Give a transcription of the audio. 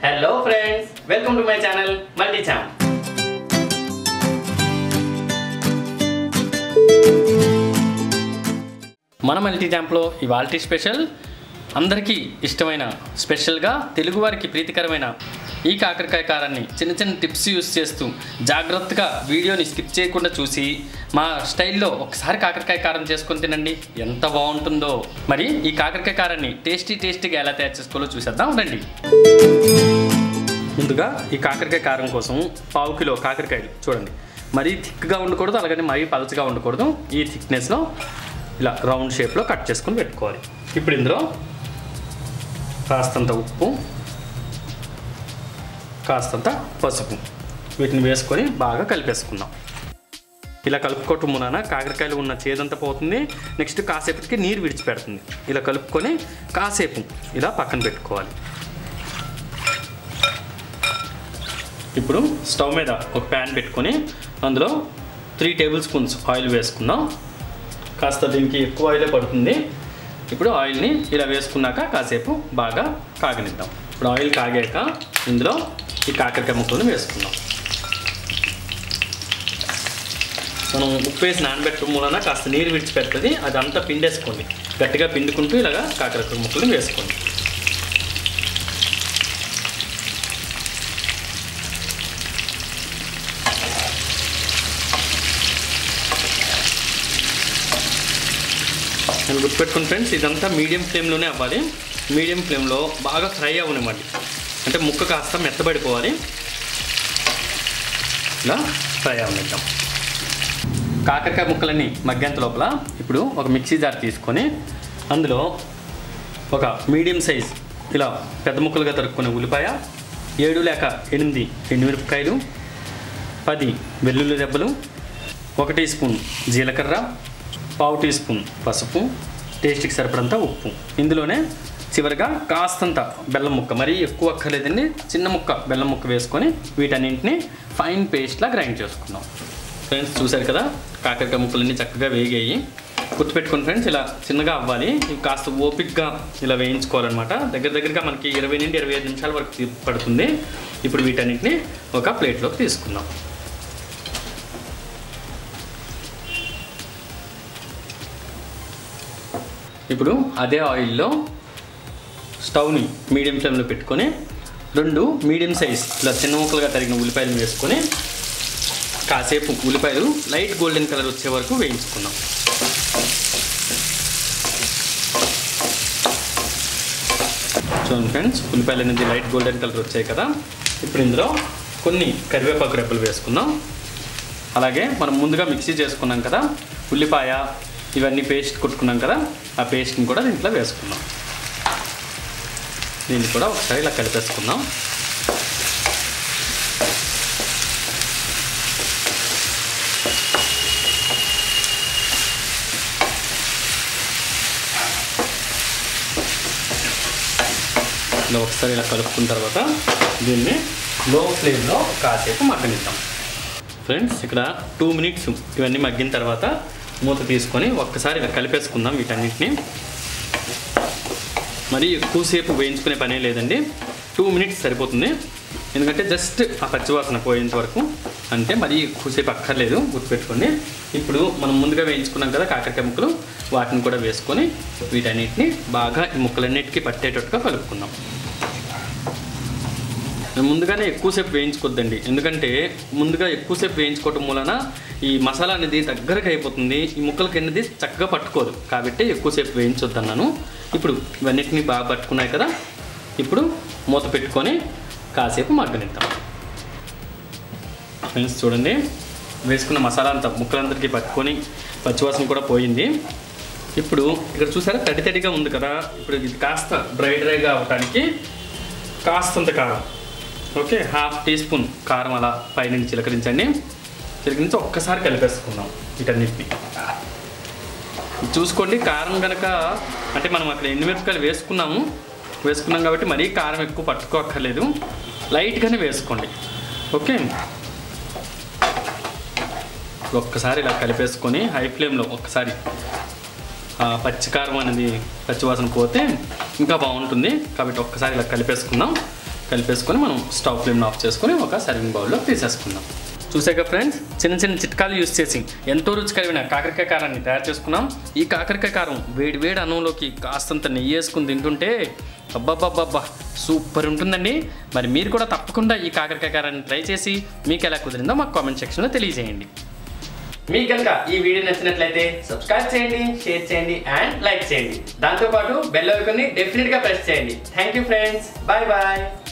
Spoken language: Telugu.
hello friends welcome to my channel multi champ మన మల్టీ ఛాంప్లో ఇవాల్టి స్పెషల్ అందరికీ ఇష్టమైన స్పెషల్గా తెలుగువారికి ప్రీతికరమైన ఈ కాకరకాయ కారాన్ని చిన్న చిన్న టిప్స్ యూస్ చేస్తూ జాగ్రత్తగా వీడియోని స్కిప్ చేయకుండా చూసి మా స్టైల్లో ఒకసారి కాకరకాయ కారం చేసుకొని తినండి ఎంత బాగుంటుందో మరి ఈ కాకరకాయ కారాన్ని టేస్టీ టేస్టీగా ఎలా తయారు చేసుకోవాలో చూసేద్దాం రండి ముందుగా ఈ కాకరకాయ కారం కోసం పావు కిలో కాకరకాయలు చూడండి మరీ థిక్గా ఉండకూడదు అలాగని మరీ పలుచగా ఉండకూడదు ఈ థిక్నెస్లో ఇలా రౌండ్ షేప్లో కట్ చేసుకొని పెట్టుకోవాలి ఇప్పుడు ఇందులో కాస్తంత ఉప్పు కాస్తంత పసుపు వీటిని వేసుకొని బాగా కలిపేసుకుందాం ఇలా కలుపుకోవటం మూలన కాకరకాయలు ఉన్న చేదంతా పోతుంది నెక్స్ట్ కాసేపటికి నీరు విడిచిపెడుతుంది ఇలా కలుపుకొని కాసేపు ఇలా పక్కన పెట్టుకోవాలి ఇప్పుడు స్టవ్ మీద ఒక ప్యాన్ పెట్టుకొని అందులో త్రీ టేబుల్ స్పూన్స్ ఆయిల్ వేసుకుందాం కాస్త దీనికి ఎక్కువ ఆయిలే పడుతుంది ఇప్పుడు ఆయిల్ని ఇలా వేసుకున్నాక కాసేపు బాగా కాగనిద్దాం ఇప్పుడు ఆయిల్ కాగాక ఇందులో ఈ కాకరకాయ ముక్కలను వేసుకుందాం మనం ఉప్పు వేసి నానబెట్టడం మూలన కాస్త నీరు విడిచిపెడుతుంది అదంతా పిండేసుకోండి గట్టిగా పిండుకుంటూ ఇలాగా కాకరకాయ ముక్కలను వేసుకోండి నేను గుర్తుపెట్టుకుని ఫ్రెండ్స్ ఇదంతా మీడియం ఫ్లేమ్లోనే అవ్వాలి మీడియం ఫ్లేమ్లో బాగా ఫ్రై అవ్వనివ్వండి అంటే ముక్క కాస్త మెత్తబడిపోవాలి ఇలా ఫ్రై అవ్వనిద్దాం కాకరకాయ ముక్కలన్నీ మగ్గంత లోపల ఇప్పుడు ఒక మిక్సీ జార్ తీసుకొని అందులో ఒక మీడియం సైజ్ ఇలా పెద్ద ముక్కలుగా తరుక్కునే ఉల్లిపాయ ఏడు లేక ఎనిమిది ఎండుమిరపకాయలు పది వెల్లుల్లి దెబ్బలు ఒక టీ స్పూన్ జీలకర్ర పావు టీ స్పూన్ పసుపు టేస్ట్కి సరిపడంత ఉప్పు ఇందులోనే చివరిగా కాస్తంత బెల్లం ముక్క మరీ ఎక్కువ అక్కర్లేదండి చిన్న ముక్క బెల్లం ముక్క వేసుకొని వీటన్నింటిని ఫైన్ పేస్ట్లా గ్రైండ్ చేసుకుందాం ఫ్రెండ్స్ చూశారు కదా కాకరకాయ ముక్కలన్నీ చక్కగా వేగాయి గుర్తుపెట్టుకుని ఫ్రెండ్స్ ఇలా చిన్నగా అవ్వాలి ఇవి కాస్త ఓపిక్గా ఇలా వేయించుకోవాలన్నమాట దగ్గర దగ్గరగా మనకి ఇరవై నుండి ఇరవై ఐదు నిమిషాల వరకు తీ- పడుతుంది ఇప్పుడు వీటన్నిటిని ఒక ప్లేట్లోకి తీసుకుందాం ఇప్పుడు అదే ఆయిల్లో స్టవ్ని మీడియం ఫ్లేమ్లో పెట్టుకొని రెండు మీడియం సైజ్ ఇలా చిన్న ముక్కలుగా తరిగిన ఉల్లిపాయలు వేసుకొని కాసేపు ఉల్లిపాయలు లైట్ గోల్డెన్ కలర్ వచ్చే వరకు వేయించుకుందాం చూడండి ఫ్రెండ్స్ ఉల్లిపాయలు అనేది లైట్ గోల్డెన్ కలర్ వచ్చాయి కదా ఇప్పుడు ఇందులో కొన్ని కరివేపాకు రెబ్బలు వేసుకుందాం అలాగే మనం ముందుగా మిక్సీ చేసుకున్నాం కదా ఉల్లిపాయ ఇవన్నీ పేస్ట్ కొట్టుకున్నాం కదా ఆ పేస్ట్ని కూడా దీంట్లో వేసుకుందాం దీన్ని కూడా ఒకసారి ఇలా కలిపేసుకుందాం ఇలా ఒకసారి ఇలా కలుపుకున్న తర్వాత దీన్ని లో ఫ్లేమ్లో కాసేపు మగ్గనిద్దాం ఫ్రెండ్స్ ఇక్కడ టూ మినిట్స్ ఇవన్నీ మగ్గిన తర్వాత మూత తీసుకొని ఒక్కసారి ఇలా కలిపేసుకుందాం వీటన్నిటిని మరి ఎక్కువసేపు వేయించుకునే పనే లేదండి టూ మినిట్స్ సరిపోతుంది ఎందుకంటే జస్ట్ ఆ పచ్చివాసన పోయేంత వరకు అంటే మరి ఎక్కువసేపు అక్కర్లేదు గుర్తుపెట్టుకోండి ఇప్పుడు మనం ముందుగా వేయించుకున్నాం కదా కాకరకాయ ముక్కలు వాటిని కూడా వేసుకొని వీటన్నిటిని బాగా ఈ ముక్కలన్నిటికీ పట్టేటట్టుగా కలుపుకుందాం ముందుగానే ఎక్కువసేపు వేయించుకోద్దండి ఎందుకంటే ముందుగా ఎక్కువసేపు వేయించుకోవటం మూలన ఈ మసాలా అనేది దగ్గరకు అయిపోతుంది ఈ ముక్కలకి అనేది చక్కగా పట్టుకోదు కాబట్టి ఎక్కువసేపు వేయించొద్దు అన్నాను ఇప్పుడు ఇవన్నిటిని బాగా పట్టుకున్నాయి కదా ఇప్పుడు మూత పెట్టుకొని కాసేపు మగ్గనిద్దాం ఫ్రెండ్స్ చూడండి వేసుకున్న మసాలా అంతా ముక్కలందరికీ పట్టుకొని పచ్చివాసన కూడా పోయింది ఇప్పుడు ఇక్కడ చూసారా తడి తడిగా ఉంది కదా ఇప్పుడు ఇది కాస్త డ్రై డ్రైగా అవ్వటానికి కాస్తంత కారం ఓకే హాఫ్ టీ స్పూన్ కారం అలా పైనుంచి చిలకరించండి చిలకరించి ఒక్కసారి కలిపేసుకుందాం వీటన్నిటిని చూసుకోండి కారం కనుక అంటే మనం అక్కడ ఎండుమిరపకాయలు వేసుకున్నాము వేసుకున్నాం కాబట్టి మరీ కారం ఎక్కువ పట్టుకోక్కర్లేదు లైట్గానే వేసుకోండి ఓకే ఒక్కసారి ఇలా కలిపేసుకొని హై ఫ్లేమ్లో ఒక్కసారి ఆ పచ్చికారం అనేది పచ్చివాసన పోతే ఇంకా బాగుంటుంది కాబట్టి ఒక్కసారి ఇలా కలిపేసుకుందాం కలిపేసుకొని మనం స్టవ్ ఫ్లేమ్ని ఆఫ్ చేసుకొని ఒక సర్వింగ్ బౌల్లో తీసేసుకుందాం చూసాక ఫ్రెండ్స్ చిన్న చిన్న చిట్కాలు యూస్ చేసి ఎంతో రుచికరమైన కాకరకాయ కారాన్ని తయారు చేసుకున్నాం ఈ కాకరకాయ కారం వేడి వేడి అన్నంలోకి కాస్తంత నెయ్యి వేసుకుని తింటుంటే అబ్బబ్బబ్బబ్బా సూపర్ ఉంటుందండి మరి మీరు కూడా తప్పకుండా ఈ కాకరకాయ కారాన్ని ట్రై చేసి మీకు ఎలా కుదిరిందో మాకు కామెంట్ సెక్షన్లో తెలియజేయండి మీకు కనుక ఈ వీడియో నచ్చినట్లయితే సబ్స్క్రైబ్ చేయండి షేర్ చేయండి అండ్ లైక్ చేయండి దాంతోపాటు బెల్ ఐకాన్ని డెఫినెట్గా ప్రెస్ చేయండి thank you friends bye bye